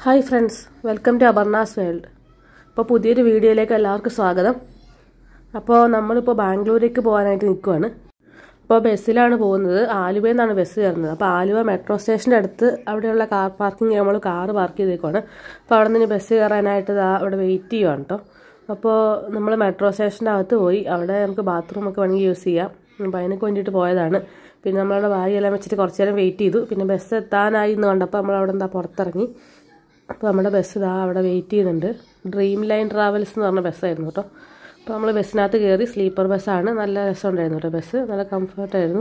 hi friends welcome to Aparna's world അപ്പോൾ പുതിയൊരു വീഡിയോയിലേക്ക് എല്ലാവർക്കും സ്വാഗതം അപ്പോൾ നമ്മളിപ്പോൾ ബാംഗ്ലൂരേക്ക് പോകാനായിട്ട് നിൽക്കുവാണ് അപ്പോൾ ബസ്സിലാണ് പോകുന്നത് ആലുവയിൽ നിന്നാണ് ബസ് കയറുന്നത് അപ്പോൾ ആലുവ മെട്രോ സ്റ്റേഷൻ്റെ അടുത്ത് അവിടെയുള്ള കാർ പാർക്കിംഗ് നമ്മൾ കാറ് പാർക്ക് ചെയ്തേക്കുവാണ് അപ്പോൾ അവിടെ നിന്ന് ബസ് കയറാനായിട്ട് ദാ അവിടെ വെയിറ്റ് ചെയ്യുവാണ് കേട്ടോ അപ്പോൾ നമ്മൾ മെട്രോ സ്റ്റേഷൻ്റെ അകത്ത് പോയി അവിടെ നമുക്ക് ബാത്റൂമൊക്കെ വേണമെങ്കിൽ യൂസ് ചെയ്യാം അപ്പോൾ അതിനൊക്കെ വേണ്ടിയിട്ട് പോയതാണ് പിന്നെ നമ്മളവിടെ ബാഗെല്ലാം വെച്ചിട്ട് കുറച്ച് നേരം വെയിറ്റ് ചെയ്തു പിന്നെ ബസ് എത്താനായി എന്ന് കണ്ടപ്പോൾ നമ്മൾ അവിടെ എന്താ പുറത്തിറങ്ങി അപ്പോൾ നമ്മുടെ ബസ് ഇതാ അവിടെ വെയിറ്റ് ചെയ്യുന്നുണ്ട് ഡ്രീം ലൈൻ ട്രാവൽസ് എന്ന് പറഞ്ഞ ബസ്സായിരുന്നു കേട്ടോ അപ്പോൾ നമ്മൾ ബസ്സിനകത്ത് കയറി സ്ലീപ്പർ ബസ്സാണ് നല്ല രസമുണ്ടായിരുന്നു കേട്ടോ ബസ് നല്ല കംഫർട്ടായിരുന്നു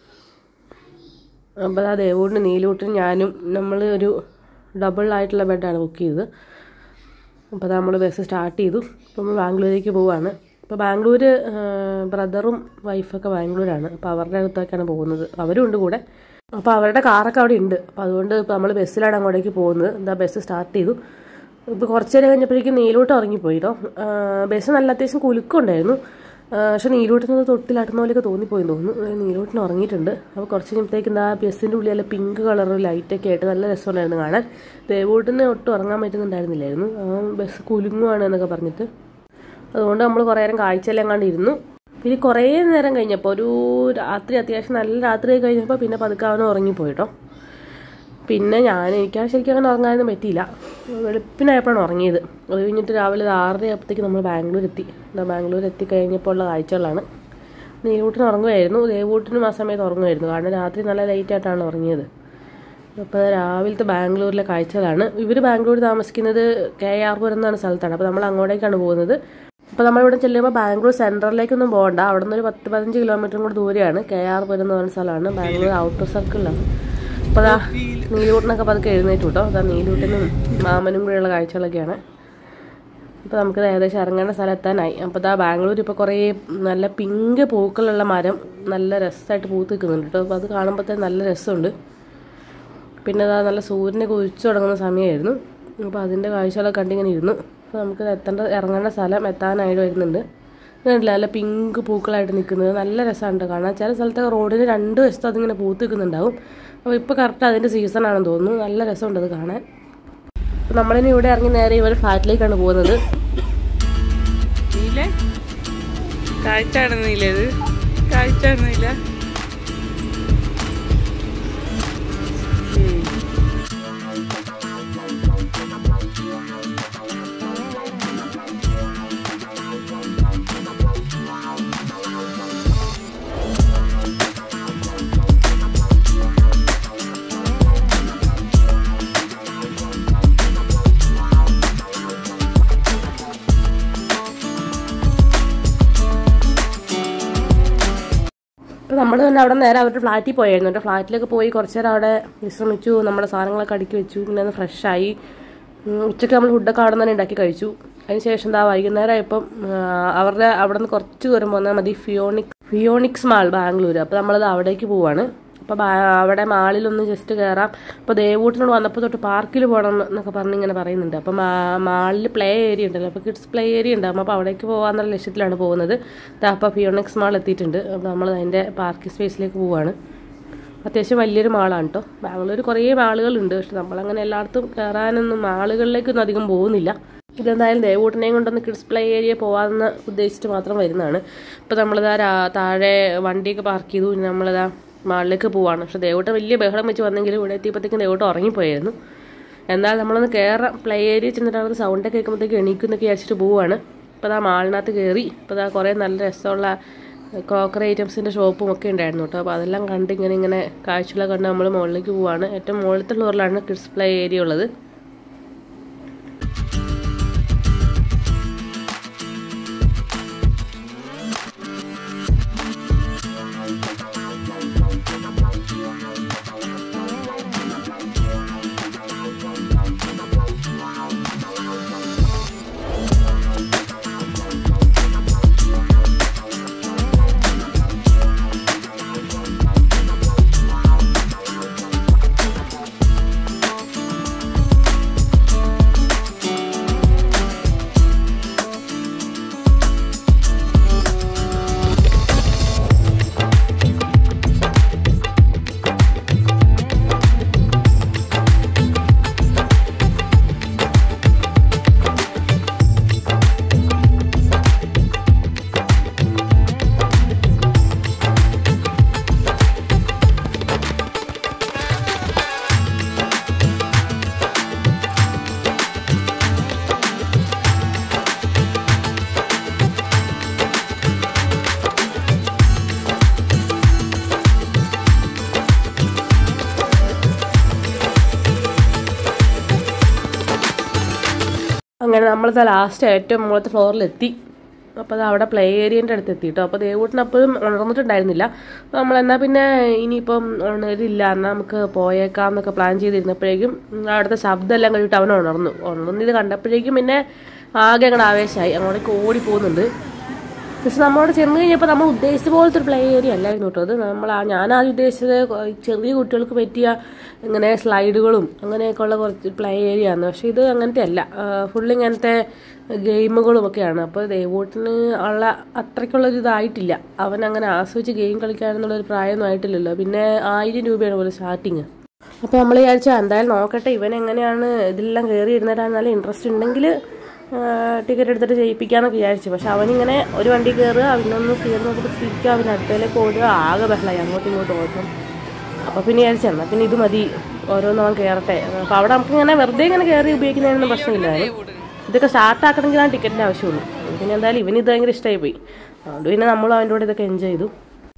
അപ്പോൾ ആ ദേവൂട്ടിന് നീലൂട്ടിനും ഞാനും നമ്മൾ ഒരു ഡബിൾ ആയിട്ടുള്ള ബെഡാണ് ബുക്ക് ചെയ്തത് അപ്പോൾ നമ്മൾ ബസ് സ്റ്റാർട്ട് ചെയ്തു അപ്പോൾ നമ്മൾ ബാംഗ്ലൂരേക്ക് പോവാണ് അപ്പോൾ ബാംഗ്ലൂർ ബ്രദറും വൈഫൊക്കെ ബാംഗ്ലൂരാണ് അപ്പോൾ അവരുടെ അടുത്തൊക്കെയാണ് പോകുന്നത് അവരും ഉണ്ട് കൂടെ അപ്പോൾ അവരുടെ കാറൊക്കെ അവിടെ ഉണ്ട് അപ്പോൾ അതുകൊണ്ട് ഇപ്പോൾ നമ്മൾ ബസ്സിലാണ് അങ്ങോട്ടേക്ക് പോകുന്നത് എന്താ ബസ് സ്റ്റാർട്ട് ചെയ്തു ഇപ്പോൾ കുറച്ച് നേരം കഴിഞ്ഞപ്പോഴേക്കും നീലോട്ട് ഇറങ്ങിപ്പോയിട്ടോ ബസ് നല്ല അത്യാവശ്യം കുലുക്കുണ്ടായിരുന്നു പക്ഷെ നീലൂട്ടിന് തൊട്ടിലാട്ടുന്ന പോലെയൊക്കെ തോന്നിപ്പോയി തോന്നുന്നു നീലൂട്ടിന് ഉറങ്ങിയിട്ടുണ്ട് അപ്പോൾ കുറച്ച് കഴിഞ്ഞപ്പോഴത്തേക്കും എന്താ ബസ്സിൻ്റെ ഉള്ളിൽ നല്ല പിങ്ക് കളർ ലൈറ്റൊക്കെ ആയിട്ട് നല്ല രസമുണ്ടായിരുന്നു കാണാൻ ദേവൂട്ടിന് ഒട്ടും ഉറങ്ങാൻ പറ്റുന്നുണ്ടായിരുന്നില്ലായിരുന്നു ബസ് കുലുങ്ങുവാണ് എന്നൊക്കെ പറഞ്ഞിട്ട് അതുകൊണ്ട് നമ്മൾ കുറേ നേരം കാഴ്ചയെല്ലാം കണ്ട് ഇരുന്നു പിന്നെ കുറേ നേരം കഴിഞ്ഞപ്പോൾ ഒരു രാത്രി അത്യാവശ്യം നല്ല രാത്രി കഴിഞ്ഞപ്പോൾ പിന്നെ പതുക്കെ അവൻ ഉറങ്ങിപ്പോയിട്ടോ പിന്നെ ഞാൻ എനിക്ക് ശരിക്കും അങ്ങനെ ഉറങ്ങാനൊന്നും പറ്റിയില്ല വെളുപ്പിനായപ്പോഴാണ് ഉറങ്ങിയത് അത് കഴിഞ്ഞിട്ട് രാവിലെ ആറര ആയപ്പോഴത്തേക്ക് നമ്മൾ ബാംഗ്ലൂർ എത്തി ബാംഗ്ലൂർ എത്തി കഴിഞ്ഞപ്പോൾ ഉള്ള കാഴ്ചകളാണ് നീലൂട്ടിന് ഉറങ്ങുമായിരുന്നു ദേവൂട്ടിനും ആ സമയത്ത് ഉറങ്ങുമായിരുന്നു കാരണം രാത്രി നല്ല ലേറ്റായിട്ടാണ് ഉറങ്ങിയത് അപ്പോൾ രാവിലത്തെ ബാംഗ്ലൂരിലെ കാഴ്ചകളാണ് ഇവർ ബാംഗ്ലൂർ താമസിക്കുന്നത് കെ ആർ പുരം എന്നാണ് സ്ഥലത്താണ് അപ്പോൾ നമ്മൾ അങ്ങോട്ടേക്കാണ് പോകുന്നത് അപ്പോൾ നമ്മളിവിടെ ചെല്ലുമ്പോൾ ബാംഗ്ലൂർ സെൻട്രലിലേക്കൊന്നും പോകണ്ട അവിടെ നിന്ന് ഒരു പത്ത് പതിനഞ്ച് കിലോമീറ്ററും കൂടി ദൂരെയാണ് കെ ആർ പുരം എന്ന് പറയുന്ന സ്ഥലമാണ് ബാംഗ്ലൂർ ഔട്ടർ സർക്കിളിലാണ് അപ്പോൾ അതാ നീലൂട്ടിനൊക്കെ പതുക്കെ എഴുന്നേറ്റ് കേട്ടോ അതാ നീലൂട്ടിനും മാമനും കൂടെയുള്ള കാഴ്ചകളൊക്കെയാണ് ഇപ്പോൾ നമുക്ക് ഏകദേശം ഇറങ്ങേണ്ട സ്ഥലം എത്താനായി അപ്പോൾ ഇതാ ബാംഗ്ലൂർ ഇപ്പോൾ കുറേ നല്ല പിങ്ക് പൂക്കളുള്ള മരം നല്ല രസമായിട്ട് പൂത്ത് നിൽക്കുന്നുണ്ട് കേട്ടോ അപ്പോൾ അത് കാണുമ്പോൾ തന്നെ നല്ല രസമുണ്ട് പിന്നെ അതാ നല്ല സൂര്യനെ കുതിച്ചു തുടങ്ങുന്ന സമയമായിരുന്നു അപ്പോൾ അതിൻ്റെ കാഴ്ചകളൊക്കെ കണ്ടിങ്ങനെ ഇരുന്നു അപ്പോൾ നമുക്ക് എത്തേണ്ട ഇറങ്ങേണ്ട സ്ഥലം എത്താനായിട്ട് വരുന്നുണ്ട് കണ്ടില്ല നല്ല പിങ്ക് പൂക്കളായിട്ട് നിൽക്കുന്നത് നല്ല രസമുണ്ട് കാണാൻ ചില സ്ഥലത്തൊക്കെ റോഡിന് രണ്ട് വശത്തും അതിങ്ങനെ പൂത്ത് നിൽക്കുന്നുണ്ടാവും അപ്പോൾ ഇപ്പോൾ കറക്റ്റ് അതിൻ്റെ സീസൺ ആണെന്ന് തോന്നുന്നു നല്ല രസമുണ്ട് അത് കാണാൻ അപ്പോൾ നമ്മളിനി ഇവിടെ ഇറങ്ങി നേരെ ഇവർ ഫ്ലാറ്റിലേക്കാണ് പോകുന്നത് നീല കാഴ്ച കാണുന്നില്ല ഇത് കാഴ്ച കാണുന്നില്ല അപ്പോൾ നമ്മൾ തന്നെ അവിടെ നേരെ അവരുടെ ഫ്ലാറ്റിൽ പോയായിരുന്നു എൻ്റെ ഫ്ലാറ്റിലൊക്കെ പോയി കുറച്ച് നേരം അവിടെ വിശ്രമിച്ചു നമ്മുടെ സാധനങ്ങളൊക്കെ അടുക്കി വെച്ചു പിന്നെ ഒന്ന് ഫ്രഷായി ഉച്ചയ്ക്ക് നമ്മൾ ഫുഡൊക്കെ അവിടെ തന്നെ ഉണ്ടാക്കി കഴിച്ചു അതിനുശേഷം എന്താ വൈകുന്നേരം ആയപ്പം അവരുടെ അവിടെ നിന്ന് കുറച്ച് ദൂരം പോന്നാൽ മതി ഫിയോണിക് ഫിയോണിക്സ് മാൾ ബാംഗ്ലൂർ അപ്പോൾ നമ്മളത് അവിടേക്ക് പോവാണ് അപ്പോൾ അവിടെ മാളിലൊന്ന് ജസ്റ്റ് കയറാം അപ്പോൾ ദേവൂട്ടിനോട് വന്നപ്പോൾ തൊട്ട് പാർക്കിൽ പോകണം എന്നൊക്കെ പറഞ്ഞ് ഇങ്ങനെ പറയുന്നുണ്ട് അപ്പോൾ മാളിൽ പ്ലേ ഏരിയ ഉണ്ടല്ലോ അപ്പോൾ കിഡ്സ് പ്ലേ ഏരിയ ഉണ്ടാകും അപ്പോൾ അവിടേക്ക് പോകാമെന്നുള്ള ലക്ഷ്യത്തിലാണ് പോകുന്നത് അപ്പോൾ ഫിയോണിക്സ് മാൾ എത്തിയിട്ടുണ്ട് അപ്പോൾ നമ്മൾ അതിൻ്റെ പാർക്കിംഗ് സ്പേസിലേക്ക് പോവുകയാണ് അത്യാവശ്യം വലിയൊരു മാളാണ് കേട്ടോ ബാംഗ്ലൂർ കുറേ മാളുകളുണ്ട് പക്ഷെ നമ്മളങ്ങനെ എല്ലായിടത്തും കയറാനൊന്നും മാളുകളിലേക്കൊന്നും അധികം പോകുന്നില്ല ഇതെന്തായാലും ദേവൂട്ടിനെയും കൊണ്ടൊന്ന് കിഡ്സ് പ്ലേ ഏരിയ പോകാമെന്ന് ഉദ്ദേശിച്ചിട്ട് മാത്രം വരുന്നതാണ് ഇപ്പോൾ നമ്മളിതാ താഴെ വണ്ടിയൊക്കെ പാർക്ക് ചെയ്തു പിന്നെ നമ്മളിതാ മാളിലേക്ക് പോവാണ് പക്ഷെ ദേവോട്ട വലിയ ബഹളം വെച്ച് വന്നെങ്കിലും ഇവിടെ എത്തിയപ്പോഴത്തേക്കും ദേവോട്ട ഉറങ്ങിപ്പോയായിരുന്നു എന്നാൽ നമ്മളൊന്ന് കയറാം പ്ലേ ഏരിയ ചെന്നിട്ട് അവിടെ സൗണ്ടൊക്കെ കേൾക്കുമ്പോഴത്തേക്ക് എണീക്കുന്നൊക്കെ വിചാരിച്ചിട്ട് പോവാണ് ഇപ്പോൾ അതാ മാളിനകത്ത് കയറി ഇപ്പോൾ അതാ കുറേ നല്ല രസമുള്ള ക്രോക്കറി ഐറ്റംസിൻ്റെ ഷോപ്പും ഒക്കെ ഉണ്ടായിരുന്നു കേട്ടോ അപ്പോൾ അതെല്ലാം കണ്ട് ഇങ്ങനെ ഇങ്ങനെ കാഴ്ചകളൊക്കെ കണ്ട് നമ്മൾ മുകളിലേക്ക് പോവാണ് ഏറ്റവും മുകളിലത്തെ ഫ്ലോറിലാണ് കിഡ്സ് പ്ലേ ഏരിയ ഉള്ളത് അങ്ങനെ നമ്മളത് ലാസ്റ്റ് ഏറ്റവും മുകളത്തെ ഫ്ലോറിലെത്തി അപ്പോൾ അത് അവിടെ പ്ലേ ഏരിയൻ്റെ അടുത്ത് എത്തി കേട്ടോ അപ്പോൾ ദേവൂട്ടിന് അപ്പോഴും ഉണർന്നിട്ടുണ്ടായിരുന്നില്ല അപ്പോൾ നമ്മൾ എന്നാൽ പിന്നെ ഇനിയിപ്പം ഉണരില്ല എന്നാൽ നമുക്ക് പോയേക്കാം എന്നൊക്കെ പ്ലാൻ ചെയ്തിരുന്നപ്പോഴേക്കും ഉം, അവിടുത്തെ ശബ്ദം എല്ലാം കഴിഞ്ഞിട്ട് അവൻ ഉണർന്നു ഉണർന്നിത് കണ്ടപ്പോഴേക്കും പിന്നെ ആകെ അങ്ങോട്ട് ആവേശമായി അങ്ങോട്ടേക്ക് ഓടി പോകുന്നുണ്ട് പക്ഷെ നമ്മളോട് ചെന്ന് കഴിഞ്ഞപ്പോൾ നമ്മൾ ഉദ്ദേശിച്ച പോലത്തെ ഒരു പ്ലേ ഏരിയ അല്ലായിരുന്നു കേട്ടോ അത് നമ്മൾ ആ- ഞാൻ ആദ്യം ഉദ്ദേശിച്ചത് കൊ- ചെറിയ കുട്ടികൾക്ക് പറ്റിയ ഇങ്ങനെ സ്ലൈഡുകളും അങ്ങനെയൊക്കെ ഉള്ള കുറച്ച് പ്ലേ ഏരിയ ആണ് പക്ഷെ ഇത് അങ്ങനത്തെ അല്ല ഫുള്ള് ഇങ്ങനത്തെ ഗെയിമുകളും ഒക്കെയാണ് അപ്പോൾ ദേവൂട്ടിന് ഉള്ള അത്രയ്ക്കുള്ളൊരു ഇതായിട്ടില്ല അവൻ അങ്ങനെ ആസ്വദിച്ച് ഗെയിം കളിക്കാനെന്നുള്ളൊരു പ്രായമൊന്നും ആയിട്ടില്ലല്ലോ പിന്നെ ആയിരം രൂപയാണ് പോലെ സ്റ്റാർട്ടിങ് അപ്പോൾ നമ്മൾ വിചാരിച്ചാൽ എന്തായാലും നോക്കട്ടെ ഇവൻ എങ്ങനെയാണ് ഇതിലെല്ലാം കയറി ഇരുന്നിട്ടാണ് നല്ല ഇൻട്രസ്റ്റ് ഉണ്ടെങ്കിൽ ടിക്കറ്റ് എടുത്തിട്ട് ചെയ്യിപ്പിക്കാമെന്നൊക്കെ വിചാരിച്ചു പക്ഷെ അവനിങ്ങനെ ഒരു വണ്ടി കയറുക അവനൊന്ന് സീർ നോക്കിയിട്ട് തിരിക്കുക അവൻ അടുത്തേലേക്ക് ഓടുക ആകെ ബഹളമായി അങ്ങോട്ടും ഇങ്ങോട്ടും ഓടണം അപ്പോൾ പിന്നെ വിചാരിച്ചു എന്നാൽ പിന്നെ ഇത് മതി ഓരോന്നും അവൻ കയറട്ടെ അപ്പോൾ അവിടെ നമുക്ക് ഇങ്ങനെ വെറുതെ ഇങ്ങനെ കയറി ഉപയോഗിക്കുന്നതിനൊന്നും പ്രശ്നമില്ലായിരുന്നു ഇതൊക്കെ സ്റ്റാർട്ട് ആക്കണമെങ്കിലാണ് ടിക്കറ്റിൻ്റെ ആവശ്യമുള്ളൂ പിന്നെ എന്തായാലും ഇവന് ഇത് ഭയങ്കര ഇഷ്ടമായി പോയി അതുകൊണ്ട് പിന്നെ നമ്മൾ അവൻ്റെ കൂടെ ഇതൊക്കെ എൻജോയ് ചെയ്തു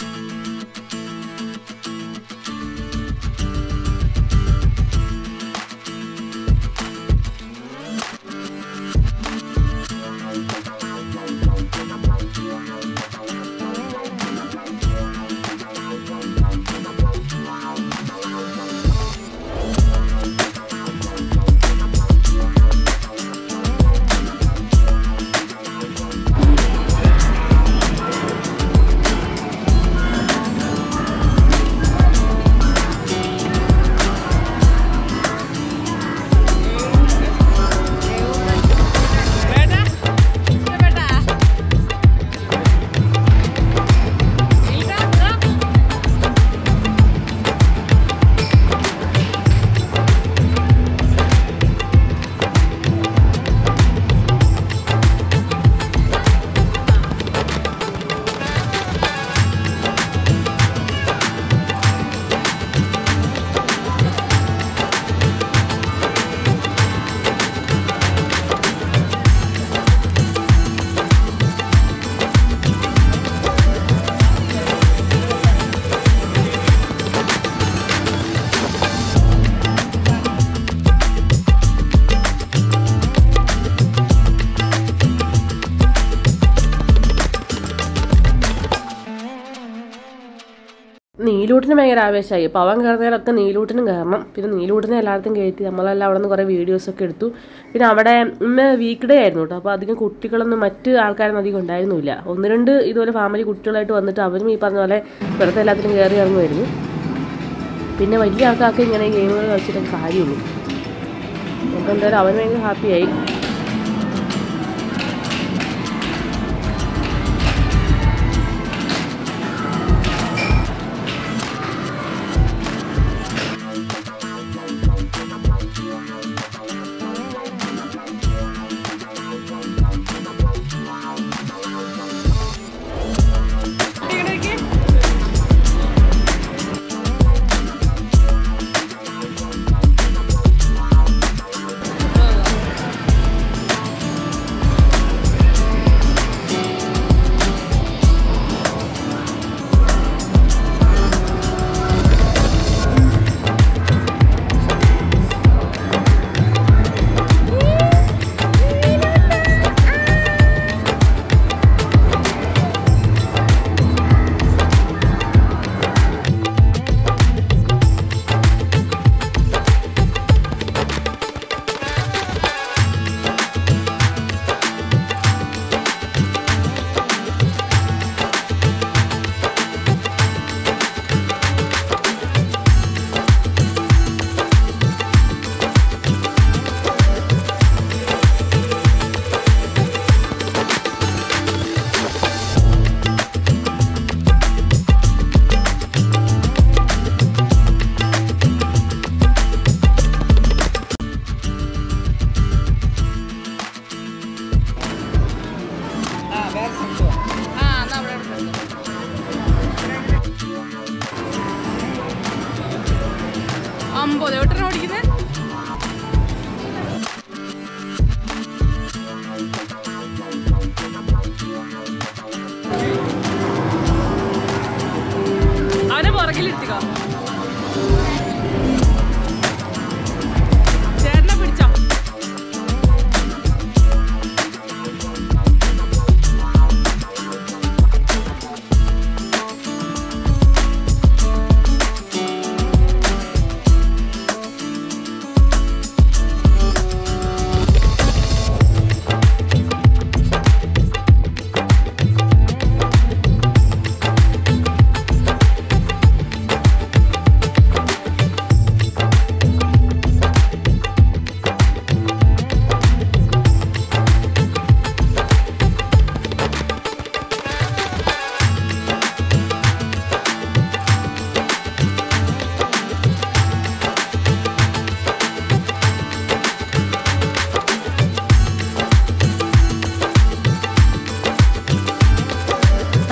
നീലൂട്ടിന് ഭയങ്കര ആവേശമായി അപ്പോൾ അവൻ കയറുന്നതിലൊക്കെ നീലൂട്ടിനും കയറണം പിന്നെ നീലൂട്ടിനെ എല്ലായിടത്തും കയറ്റി നമ്മളെല്ലാം അവിടെ നിന്ന് കുറേ വീഡിയോസൊക്കെ എടുത്തു പിന്നെ അവിടെ ഇന്ന് വീക്ക് ഡേ ആയിരുന്നു കേട്ടോ അപ്പോൾ അധികം കുട്ടികളൊന്നും മറ്റ് ആൾക്കാരൊന്നും അധികം ഉണ്ടായിരുന്നില്ല ഒന്ന് രണ്ട് ഇതുപോലെ ഫാമിലി കുട്ടികളായിട്ട് വന്നിട്ട് അവരും ഈ പറഞ്ഞ പോലെ വെറുതെ എല്ലാത്തിനും കയറി ഇറങ്ങുമായിരുന്നു പിന്നെ വലിയ ആൾക്കാർക്ക് ഇങ്ങനെ ഗെയിമുകൾ കളിച്ചിട്ടൊക്കെ കാര്യമുള്ളൂ അപ്പോൾ എന്തായാലും അവൻ ഭയങ്കര ഹാപ്പിയായി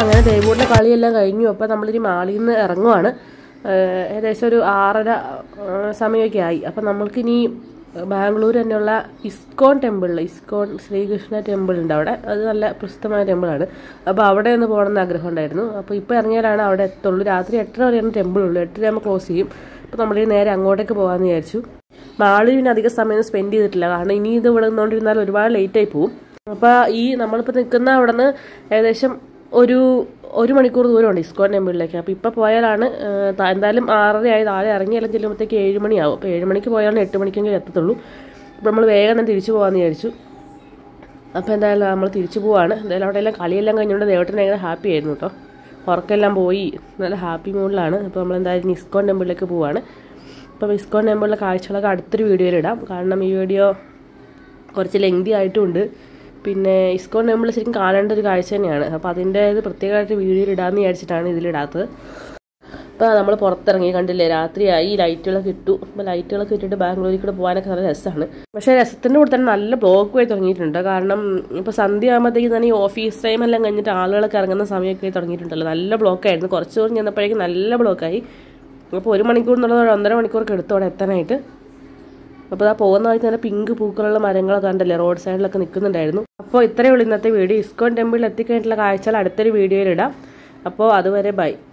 അങ്ങനെ ദേവൂരിൻ്റെ കളിയെല്ലാം കഴിഞ്ഞു അപ്പോൾ നമ്മളിനി മാളിൽ നിന്ന് ഇറങ്ങുവാണ് ഏഹ് ഏകദേശം ഒരു ആറര ഏഹ് സമയമൊക്കെ ആയി അപ്പം നമ്മൾക്കിനി ബാംഗ്ലൂർ തന്നെയുള്ള ഇസ്കോൺ ടെമ്പിളിൽ ഇസ്കോൺ ശ്രീകൃഷ്ണ ടെമ്പിൾ ഉണ്ട് അവിടെ അത് നല്ല പ്രസിദ്ധമായ ടെമ്പിളാണ് അപ്പോൾ അവിടെ ഒന്ന് പോകണമെന്ന് ആഗ്രഹം ഉണ്ടായിരുന്നു അപ്പോൾ ഇപ്പോൾ ഇറങ്ങിയാലാണ് അവിടെ എത്തുള്ളൂ രാത്രി എട്ടര വരെയാണ് ടെമ്പിൾ ഉള്ളൂ എട്ടര ആകുമ്പോൾ ക്ലോസ് ചെയ്യും അപ്പോൾ നമ്മൾ നേരെ അങ്ങോട്ടേക്ക് പോകാമെന്ന് വിചാരിച്ചു മാളിൽ പിന്നെ അധികം സമയം സ്പെൻഡ് ചെയ്തിട്ടില്ല കാരണം ഇനി ഇത് ഇവിടെ നിന്നുകൊണ്ടിരുന്നാൽ ഒരുപാട് ലേറ്റായി പോകും അപ്പോൾ ഈ നമ്മളിപ്പോൾ നിൽക്കുന്ന അവിടെ നിന്ന് ഏകദേശം ഒരു ഒരു മണിക്കൂർ ദൂരമുണ്ട് ഇസ്കോൺ ടെമ്പിളിലേക്ക് അപ്പോൾ ഇപ്പോൾ പോയാലാണ് ഏഹ്, ത- എന്തായാലും ആറര ആയി താഴെ ഇറങ്ങിയെല്ലാം ചെല്ലുമ്പോഴത്തേക്ക് ഏഴ് മണിയാവും അപ്പോൾ ഏഴ് മണിക്ക് പോയാലാണ് എട്ട് മണിക്കെങ്കിലും എത്തത്തുള്ളൂ അപ്പോൾ നമ്മൾ വേഗം തന്നെ തിരിച്ചു പോകാമെന്ന് വിചാരിച്ചു അപ്പോൾ എന്തായാലും നമ്മൾ തിരിച്ചു പോവാണ് എന്തായാലും അവിടെ എല്ലാം കളിയെല്ലാം കഴിഞ്ഞുകൊണ്ട് ദേവട്ടൻ ഭയങ്കര ഹാപ്പി ആയിരുന്നു കേട്ടോ ഉറക്കെല്ലാം പോയി നല്ല ഹാപ്പി മൂഡിലാണ് അപ്പോൾ നമ്മൾ എന്തായാലും ഇസ്കോൺ ടെമ്പിളിലേക്ക് പോവാണ് അപ്പോൾ ഇസ്കോൺ ടെമ്പിളിലെ കാഴ്ചകളൊക്കെ അടുത്തൊരു വീഡിയോയിൽ ഇടാം കാരണം ഈ വീഡിയോ കുറച്ച് ലെങ്തി ആയിട്ടുമുണ്ട് പിന്നെ ഇസ്കോൺ ടെമ്പിൾ ശരിക്കും കാണേണ്ട ഒരു കാഴ്ച തന്നെയാണ് അപ്പോൾ അതിൻ്റെ ഇത് പ്രത്യേകമായിട്ട് വീഡിയോയിൽ ഇടാമെന്ന് വിചാരിച്ചിട്ടാണ് ഇതിലിടാത്തത് അപ്പോൾ നമ്മൾ പുറത്തിറങ്ങി കണ്ടില്ലേ രാത്രിയായി ഈ ലൈറ്റുകളൊക്കെ ഇട്ടു അപ്പോൾ ലൈറ്റുകളൊക്കെ ഇട്ടിട്ട് ബാംഗ്ലൂരിൽ കൂടെ പോകാനൊക്കെ നല്ല രസമാണ് പക്ഷേ രസത്തിൻ്റെ കൂടെ തന്നെ നല്ല ബ്ലോക്ക് ആയി തുടങ്ങിയിട്ടുണ്ട് കാരണം ഇപ്പോൾ സന്ധ്യ ആകുമ്പോഴത്തേക്കും തന്നെ ഈ ഓഫീസ് ടൈം എല്ലാം കഴിഞ്ഞിട്ട് ആളുകളൊക്കെ ഇറങ്ങുന്ന സമയമൊക്കെ ആയി തുടങ്ങിയിട്ടുണ്ടല്ലോ നല്ല ബ്ലോക്കായിരുന്നു കുറച്ച് ദൂരം ചെന്നപ്പോഴേക്കും നല്ല ബ്ലോക്കായി അപ്പോൾ ഒരു മണിക്കൂർ എന്നുള്ളത് ഒരു ഒന്നര മണിക്കൂറൊക്കെ എടുത്തു അവിടെ എത്താനായിട്ട് അപ്പോൾ ആ പോകുന്ന വഴിക്ക് നല്ല പിങ്ക് പൂക്കളുള്ള മരങ്ങളൊക്കെ കണ്ടല്ലേ റോഡ് സൈഡിലൊക്കെ നിൽക്കുന്നുണ്ടായിരുന്നു അപ്പോൾ ഇത്രയേ ഉള്ളൂ ഇന്നത്തെ വീഡിയോ ഇസ്കോൺ ടെമ്പിളിൽ എത്തിക്കഴിഞ്ഞിട്ടുള്ള കാഴ്ചകൾ അടുത്തൊരു വീഡിയോയിൽ ഇടാം അപ്പോൾ അതുവരെ ബൈ